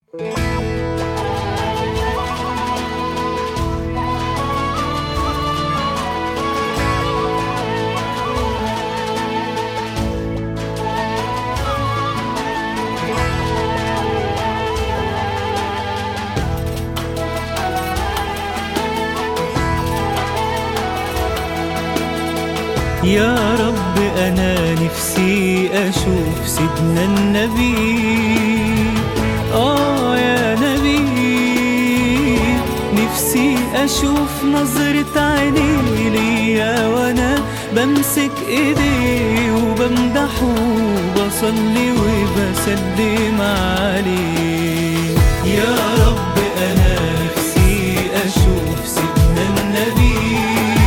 يا رب أنا نفسي أشوف سيدنا النبي آه يا نبي نفسي أشوف نظرة عيني ليا وأنا بمسك إيديه وبمدحه وبصلي وبسلم عليه يا رب أنا نفسي أشوف سيدنا النبي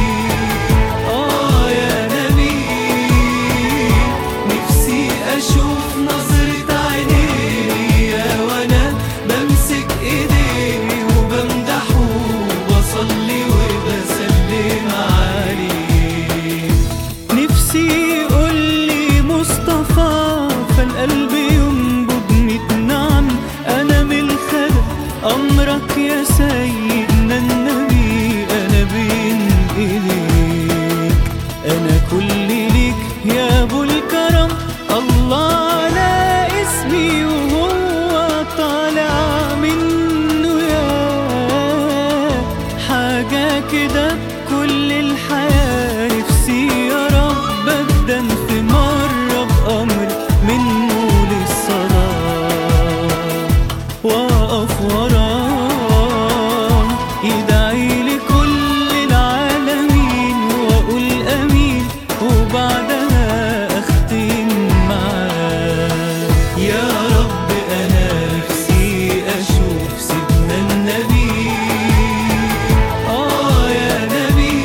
آه يا نبي نفسي أشوف نظرة عينيه وأنا بمسك إيديه وبمدحه وبصلي وبسلم عليه نفسي يقول لي مصطفى فالقلب ينبض ميت نعم أنا من الخلق أمرك يا سيدنا النبي أنا بين إيديك أنا كل ليك يا أبو الكرم الله على اسمي وهو طالع منه يا حاجة كده كل الحياة نفسي يا رب أبدأ في مرة بأمر منه للصلاة وأقف وراه يدعي لكل العالمين وأقول أمين وبعدها أختم معاه يا رب أنا نفسي أشوف سيدنا النبي آه يا نبي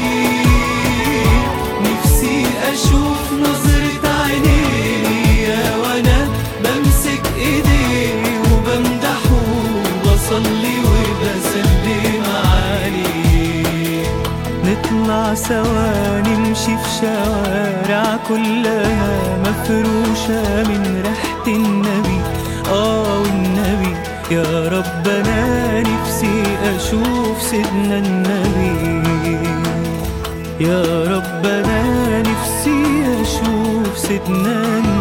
نفسي أشوف نظرة عينيه وأنا بمسك إيديه وبمدحه وبصلي وبسلم عليه نطلع سوا نمشي في شوارع كلها مفروشة من ريحة النبي آه والنبي يا رب أنا نفسي أشوف سيدنا النبي يا رب أنا نفسي أشوف سيدنا النبي